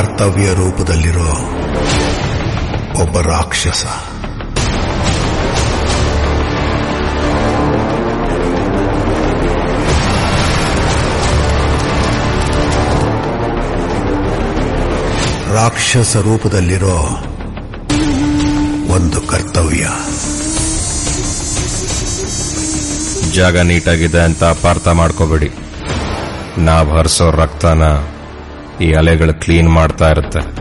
ಕರ್ತವ್ಯ ರೂಪದಲ್ಲಿರೋ ಒಬ್ಬ ರಾಕ್ಷಸ ರಾಕ್ಷಸ ರೂಪದಲ್ಲಿರೋ ಒಂದು ಕರ್ತವ್ಯ ಜಾಗ ನೀಟಾಗಿದೆ ಅಂತ ಅಪಾರ್ಥ ಮಾಡ್ಕೋಬೇಡಿ ನಾವ್ ಹರಿಸೋ ರಕ್ತನ ಈ ಅಲೆಗಳು ಕ್ಲೀನ್ ಮಾಡ್ತಾ ಇರುತ್ತೆ